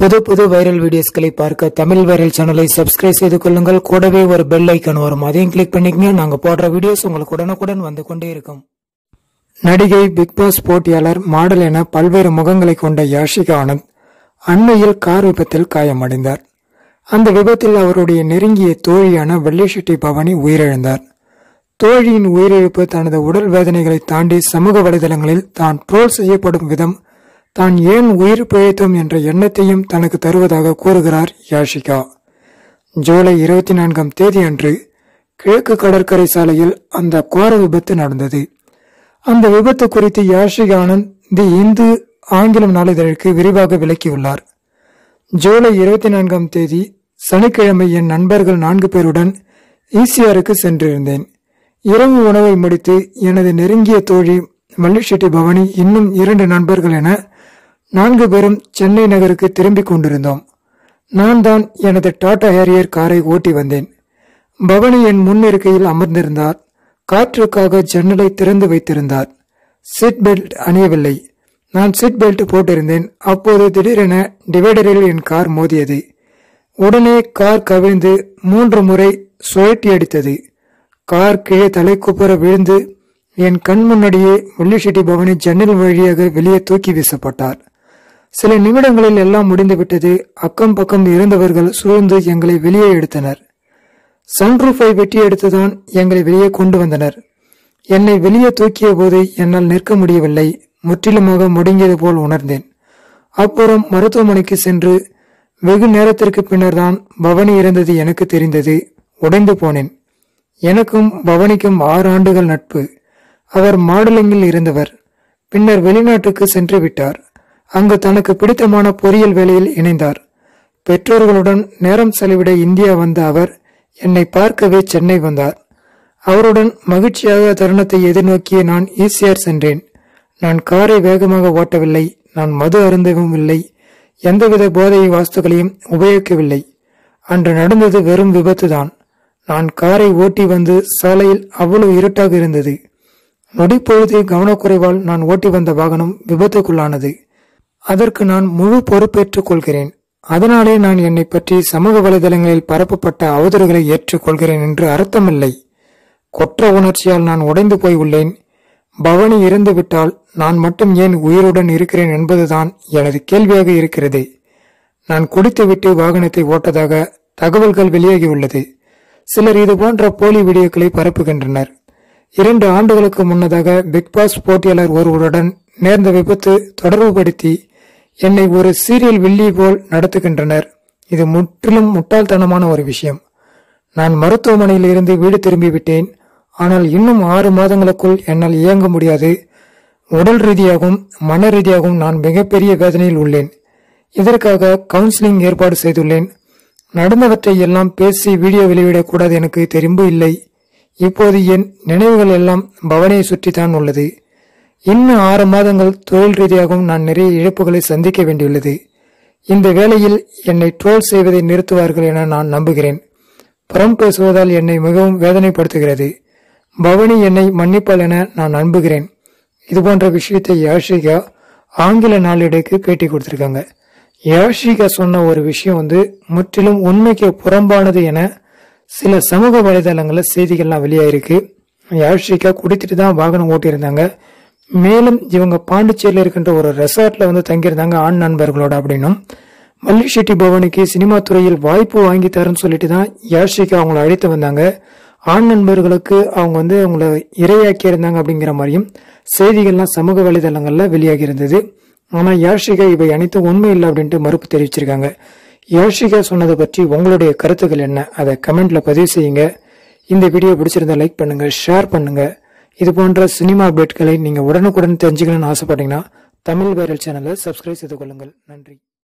புது புது வைரல் வீடியோஸ்களை பார்க்க தமிழ் வைரல் சேனலை சப்ஸ்கிரைப் செய்து கொள்ளுங்கள் கூடவே ஒரு பெல் ஐக்கான் வரும் அதையும் கிளிக் பண்ணிக்கங்க நாங்க போடுற வீடியோஸ் உங்களுக்கு உடனுக்குடன் வந்து கொண்டே இருக்கும் நடிகை பிக் பாஸ் போட்டியாளர் மாடல் என பல்வேறு முகங்களை கொண்ட யாஷிகா ஆனந்த் அண்மையில் கார் விபத்தில் காயமடைந்தார் அந்த விபத்தில் அவருடைய நெருங்கிய தோழியான வெள்ளிஷெட்டி பவானி உயிரிழந்தார் தோழியின் உயிரிழப்பு தனது உடல் வேதனைகளை தாண்டி சமூக வலைதளங்களில் தான் ட்ரோல் செய்யப்படும் விதம் தான் ஏன் உயிர் பிழைத்தோம் என்ற எண்ணத்தையும் தனக்கு தருவதாக கூறுகிறார் யாஷிகா ஜூலை இருபத்தி நான்காம் தேதி அன்று கிழக்கு கடற்கரை சாலையில் அந்த கோர விபத்து நடந்தது அந்த விபத்து குறித்து யாஷிகா ஆனந்த் தி இந்து ஆங்கிலம் நாளிதழுக்கு விரிவாக விளக்கியுள்ளார் ஜூலை இருபத்தி நான்காம் தேதி சனிக்கிழமை என் நண்பர்கள் நான்கு பேருடன் ஈசிஆருக்கு சென்றிருந்தேன் இரவு உணவை முடித்து எனது நெருங்கிய தோழி மல்லிஷெட்டி பவானி இன்னும் இரண்டு நண்பர்கள் என நான்கு பேரும் சென்னை நகருக்கு திரும்பிக் கொண்டிருந்தோம் நான் தான் எனது டாடா ஹேரியர் காரை ஓட்டி வந்தேன் பவனி என் முன் இருக்கையில் அமர்ந்திருந்தார் காற்றுக்காக ஜன்னலை திறந்து வைத்திருந்தார் சீட் பெல்ட் அணியவில்லை நான் சீட் பெல்ட் போட்டிருந்தேன் அப்போது திடீரென டிவைடரில் என் கார் மோதியது உடனே கார் கவிழ்ந்து மூன்று முறை சுழட்டி அடித்தது கார் கீழே தலைக்குப்புற விழுந்து என் கண் முன்னாடியே முள்ளிஷெட்டி பவனி ஜன்னல் வழியாக வெளியே தூக்கி வீசப்பட்டார் சில நிமிடங்களில் எல்லாம் முடிந்துவிட்டது அக்கம் பக்கம் இருந்தவர்கள் சூழ்ந்து எங்களை வெளியே எடுத்தனர் சன்ரூஃபை வெட்டி எடுத்துதான் எங்களை வெளியே கொண்டு வந்தனர் என்னை வெளியே தூக்கிய போது என்னால் நிற்க முடியவில்லை முற்றிலுமாக முடங்கியது போல் உணர்ந்தேன் அப்புறம் மருத்துவமனைக்கு சென்று வெகு நேரத்திற்கு பின்னர் தான் பவனி இறந்தது எனக்கு தெரிந்தது உடைந்து போனேன் எனக்கும் பவனிக்கும் ஆறு ஆண்டுகள் நட்பு அவர் மாடலிங்கில் இருந்தவர் பின்னர் வெளிநாட்டுக்கு சென்று விட்டார் அங்கு தனக்கு பிடித்தமான பொறியியல் வேலையில் இணைந்தார் பெற்றோர்களுடன் நேரம் செலவிட இந்தியா வந்த அவர் என்னை பார்க்கவே சென்னை வந்தார் அவருடன் மகிழ்ச்சியாக தருணத்தை எதிர்நோக்கிய நான் ஈசிஆர் சென்றேன் நான் காரை வேகமாக ஓட்டவில்லை நான் மது அருந்தவும் இல்லை எந்தவித போதை வாஸ்துகளையும் உபயோகிக்கவில்லை அன்று நடந்தது வெறும் விபத்துதான் நான் காரை ஓட்டி வந்து சாலையில் அவ்வளவு இருட்டாக இருந்தது நொடிப்பொழுது கவனக்குறைவால் நான் ஓட்டி வந்த வாகனம் விபத்துக்குள்ளானது அதற்கு நான் முழு பொறுப்பேற்றுக் கொள்கிறேன் அதனாலே நான் என்னை பற்றி சமூக வலைதளங்களில் பரப்பப்பட்ட அவதூறுகளை ஏற்றுக்கொள்கிறேன் என்று அர்த்தமில்லை கொற்ற உணர்ச்சியால் நான் உடைந்து போய் உள்ளேன் பவனி இறந்து விட்டால் நான் மட்டும் ஏன் உயிருடன் இருக்கிறேன் என்பதுதான் எனது கேள்வியாக இருக்கிறது நான் குடித்துவிட்டு வாகனத்தை ஓட்டதாக தகவல்கள் வெளியாகியுள்ளது சிலர் இது போன்ற போலி வீடியோக்களை பரப்புகின்றனர் இரண்டு ஆண்டுகளுக்கு முன்னதாக பிக் பாஸ் போட்டியாளர் ஒருவருடன் நேர்ந்த விபத்து தொடர்புபடுத்தி என்னை ஒரு சீரியல் வில்லி போல் நடத்துகின்றனர் இது முற்றிலும் முட்டாள்தனமான ஒரு விஷயம் நான் மருத்துவமனையில் இருந்து வீடு திரும்பிவிட்டேன் ஆனால் இன்னும் ஆறு மாதங்களுக்குள் என்னால் இயங்க முடியாது உடல் ரீதியாகவும் மன ரீதியாகவும் நான் மிகப்பெரிய வேதனையில் உள்ளேன் இதற்காக கவுன்சிலிங் ஏற்பாடு செய்துள்ளேன் நடந்தவற்றை எல்லாம் பேசி வீடியோ வெளியிடக்கூடாது எனக்கு தெரும்பு இல்லை இப்போது என் நினைவுகள் எல்லாம் பவனியை சுற்றித்தான் உள்ளது இன்னும் ஆறு மாதங்கள் தொழில் ரீதியாகவும் நான் நிறைய இழப்புகளை சந்திக்க வேண்டியுள்ளது இந்த வேளையில் என்னை ட்ரோல் செய்வதை நிறுத்துவார்கள் என நான் நம்புகிறேன் புறம் பேசுவதால் என்னை மிகவும் வேதனைப்படுத்துகிறது பவனி என்னை மன்னிப்பாள் என நான் நம்புகிறேன் இது போன்ற விஷயத்தை யாஷிகா ஆங்கில நாளிடைக்கு பேட்டி கொடுத்திருக்காங்க யாஷிகா சொன்ன ஒரு விஷயம் வந்து முற்றிலும் உண்மைக்கு புறம்பானது என சில சமூக வலைதளங்களில் செய்திகள்லாம் வெளியாயிருக்கு யாஷிகா குடித்துட்டு தான் வாகனம் ஓட்டியிருந்தாங்க மேலும் இவங்க பாண்டிச்சேரியில் இருக்கின்ற ஒரு ரெசார்ட்ல வந்து தங்கியிருந்தாங்க ஆண் நண்பர்களோட அப்படின்னும் மல்லி ஷெட்டி பவனிக்கு சினிமா துறையில் வாய்ப்பு வாங்கி தரேன்னு சொல்லிட்டு தான் யாஷிகா அவங்கள அழைத்து வந்தாங்க ஆண் நண்பர்களுக்கு அவங்க வந்து அவங்கள இரையாக்கி இருந்தாங்க அப்படிங்கிற மாதிரியும் செய்திகள்லாம் சமூக வலைதளங்கள்ல வெளியாகி இருந்தது ஆனா யாஷிகா இவை அனைத்தும் உண்மை இல்லை அப்படின்ட்டு மறுப்பு தெரிவிச்சிருக்காங்க யாஷிகா சொன்னதை பற்றி உங்களுடைய கருத்துக்கள் என்ன அதை கமெண்ட்ல பதிவு செய்யுங்க இந்த வீடியோ பிடிச்சிருந்தா லைக் பண்ணுங்க ஷேர் பண்ணுங்க இது போன்ற சினிமா அப்டேட்களை நீங்க உடனுக்குடன் தெரிஞ்சுக்கணும்னு ஆசைப்பட்டீங்கன்னா தமிழ் வைரல் சேனலை சப்ஸ்கிரைப் செய்து கொள்ளுங்கள் நன்றி